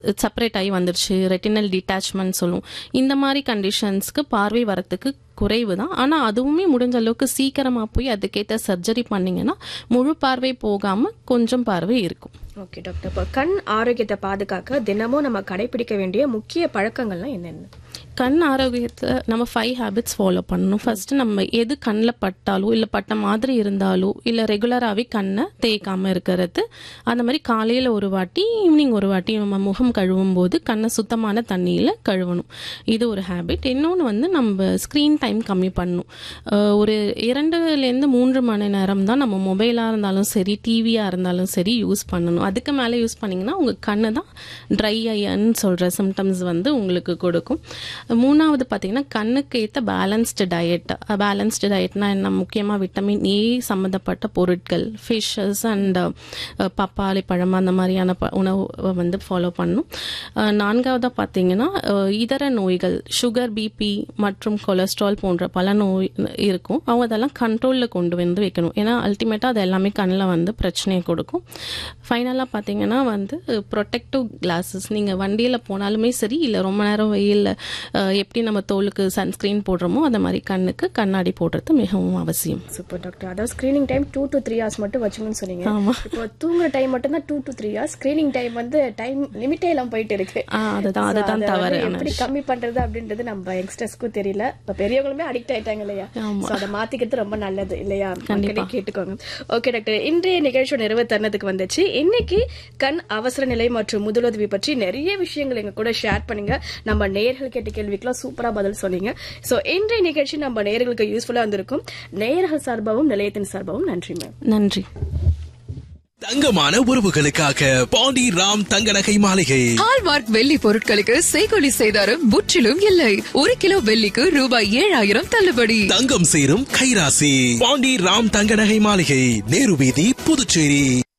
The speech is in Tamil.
செப்பரேட் ஆகி வந்துருச்சு ரெட்டினல் டிட்டாச்மெண்ட் சொல்லும் இந்த மாதிரி கண்டிஷன்ஸ்க்கு பார்வை வரத்துக்கு குறைவு தான் ஆனால் அதுவுமே முடிஞ்ச அளவுக்கு சீக்கிரமாக போய் அதுக்கேற்ற சர்ஜரி பண்ணிங்கன்னா முழு பார்வை போகாமல் கொஞ்சம் பார்வை இருக்கும் ஓகே டாக்டர் இப்போ கண் ஆரோக்கியத்தை பாதுகாக்க தினமும் நம்ம கடைபிடிக்க வேண்டிய முக்கிய பழக்கங்கள்லாம் என்னென்ன கண் ஆரோக்கியத்தை நம்ம ஃபைவ் ஹேபிட்ஸ் ஃபாலோ பண்ணணும் ஃபர்ஸ்ட் நம்ம எது கண்ணில் பட்டாலோ இல்லை பட்ட மாதிரி இருந்தாலோ இல்லை ரெகுலராகவே கண்ணை தேய்க்காம இருக்கிறது அந்த மாதிரி காலையில் ஒரு வாட்டி ஈவினிங் ஒரு வாட்டி நம்ம முகம் கழுவும் போது கண்ணை சுத்தமான தண்ணியில் கழுவணும் இது ஒரு ஹேபிட் இன்னொன்று வந்து நம்ம ஸ்க்ரீன் டைம் கம்மி பண்ணணும் அஹ் ஒரு இரண்டுலேருந்து மூன்று மணி நேரம் தான் நம்ம மொபைலாக இருந்தாலும் சரி டிவியாக இருந்தாலும் சரி யூஸ் பண்ணணும் அதுக்கு மேலே யூஸ் பண்ணிங்கன்னா உங்கள் கண்ணு தான் ட்ரை ஐன்னு சொல்கிற சிம்டம்ஸ் வந்து உங்களுக்கு கொடுக்கும் மூணாவது பார்த்தீங்கன்னா கண்ணுக்கு ஏற்ற பேலன்ஸ்டு டயட் பேலன்ஸ்டு டயட்னா என்ன முக்கியமாக விட்டமின் ஏ சம்மந்தப்பட்ட பொருட்கள் ஃபிஷ்ஷஸ் அண்ட் பப்பாளி பழம் அந்த மாதிரியான ப- உணவு வந்து ஃபாலோ பண்ணணும் அஹ் நான்காவதாக பார்த்தீங்கன்னா அஹ் இதர நோய்கள் சுகர் பிபி மற்றும் கொலஸ்ட்ரால் போன்ற பல நோய் இருக்கும் அவங்க அதெல்லாம் கண்ட்ரோலில் கொண்டு வந்து வைக்கணும் ஏன்னா அல்டிமேட்டாக அது எல்லாமே கண்ணில் வந்து பிரச்சனையை கொடுக்கும் ஃபைனலாக பார்த்தீங்கன்னா வந்து ப்ரொடெக்டிவ் கிளாஸஸ் நீங்கள் வண்டியில் போனாலுமே சரி இல்லை ரொம்ப நேரம் வெயிலில் எப்படி நம்ம தோலுக்கு சன்ஸ்க்ரீன் போடுறோமோ அந்த மாதிரி கண்ணுக்கு கண்ணாடி போடுறது மிகவும் அவசியம் சூப்பர் டாக்டர் அதாவது screening time two to three hours மட்டும் வச்சுக்கணும்னு சொன்னீங்க ஆமா. இப்போ தூங்குற டைம் மட்டும் தான் two to three hours screening time வந்து டைம் லிமிட்டே எல்லாம் போயிட்டு இருக்கு ஆ, அதுதான் So, அதுதான் அதை வந்து தவறு எப்படி கம்மி பண்றது அப்படின்றது நம்ம யங்ஸ்டர்ஸ்க்கும் தெரியல இப்ப பெரியவங்களுமே அடிக்ட் ஆயிட்டாங்க இல்லையா ஆமா. So, அதை மாத்திக்கிறது ரொம்ப நல்லது இல்லையா கண்டிப்பா. மக்களே கேட்டுக்கோங்க ஓகே டாக்டர் இன்றைய நிகழ்ச்சியோட நிறைவு தருணத்துக்கு வந்துச்சு இன்னைக்கு கண் அவசர நிலை மற்றும் முதலுதவி பற்றி நிறைய விஷயங்கள் எங்க கூட ஷேர் பண்ணுங்க நம்ம நேயர்கள் கேட்ட கேள்விக்கெல்லாம் சூப்பரா பதில் சொன்னீங்க சோ இன்றைய நிகழ்ச்சி நம்ம நேயர்களுக்கு யூஸ்ஃபுல்லா இருந்திருக்கும் நேயர்கள் சார்பாகவும் நிலையத்தின் சார்பாகவும் நன்றி மேம் நன்றி தங்கமான உறவுகளுக்காக பாண்டி ராம் தங்க நகை மாளிகை ஹால்மார்க் வெள்ளி பொருட்களுக்கு செய்கொலி செய்தாரும் முற்றிலும் இல்லை ஒரு கிலோ வெள்ளிக்கு ரூபாய் ஏழாயிரம் தள்ளுபடி தங்கம் சேரும் கைராசி பாண்டி ராம் தங்க நகை மாளிகை நேரு வீதி புதுச்சேரி